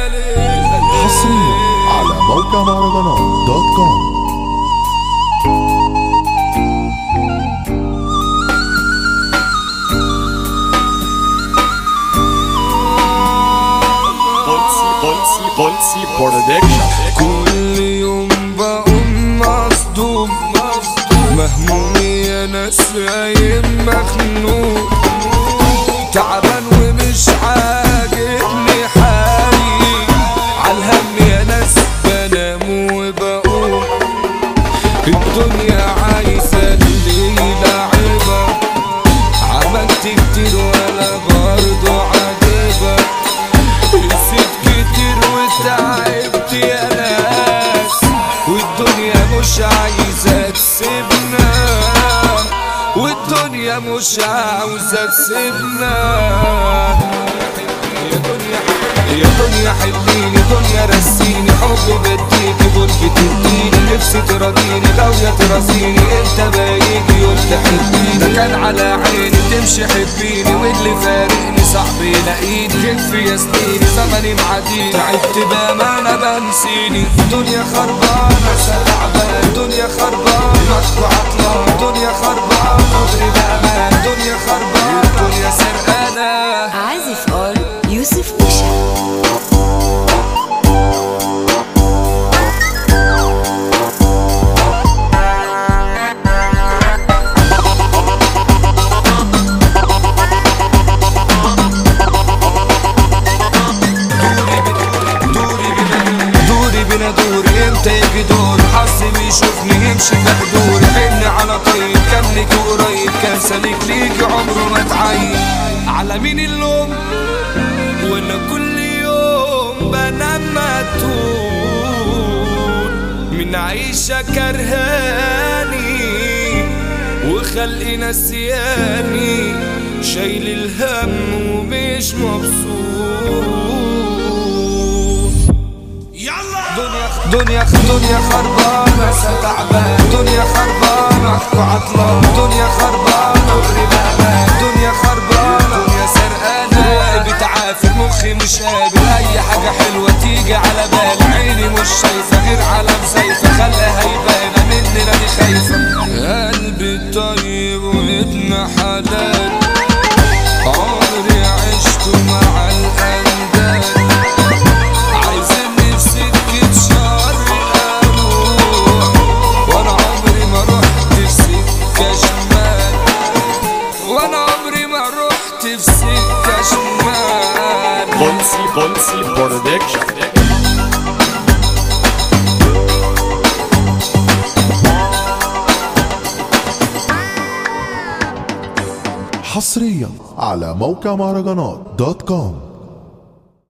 حصريا على موقع مهرجانات دوت كوم Bolsi, Bolsi, Bolsi Production كل يوم بقوم مصدوم مهموم يا ناس قايم مخنوق تعبان ومش عاجبني حالي عالهم يا ناس بنام وبقوم الدنيا عايزة اللي لعبة عملت كتير ولا برضه عاجبة نسيت كتير وتعبت يا ناس والدنيا مش عايزة تسيبنا والدنيا مش عاوزة تسيبنا يا دنيا يا دنيا حليني دنيا رسيني حب بديكي برج تديني نفسي تراضيني غاوية تراسيني انت بايجي يوم تحبيني ده كان على عيني تمشي حبيني واللي فارقني صاحبي يلاقيني كيف يا سنيني زمني معديني تعبت بامانة بنسيني دنيا خربانة تعبان دنيا خربانة مشكو عطلان دنيا خربانة مغري بامان دنيا خربانة دنيا سرقانة عازف اول يوسف اوشا دوري بنا دوري بنا دوري امتى يجي دور حظي بيشوفني يمشي بحضوري حن على طيب كان ليكي قريب كان سالك ليكي عمره ما اتعين على مين اللوم وانا كل يوم بنام مقتول من عيشة كرهاني وخلقي نسياني شايل الهم ومش مبسوط دنيا دنيا دنيا خربانة تعبان دنيا خربانة وعطلان دنيا خربانة وغربانة دنيا خربانة دنيا سرقانة روحي بتعافر مخي مش قابل أي حاجة حلوة تيجي على بالي عيني مش شايفة غير علم زيفة خليها يبان مني راني خايفة قلبي طيب وابن حلال عمري عشت مع الأندال عايزيني في سكة شر أروح وأنا عمري ما رحت في سكة شمال وأنا عمري ما رحت في سكة شمال Bolsi, Bolsi Production حصريا على موقع مهرجانات دوت كوم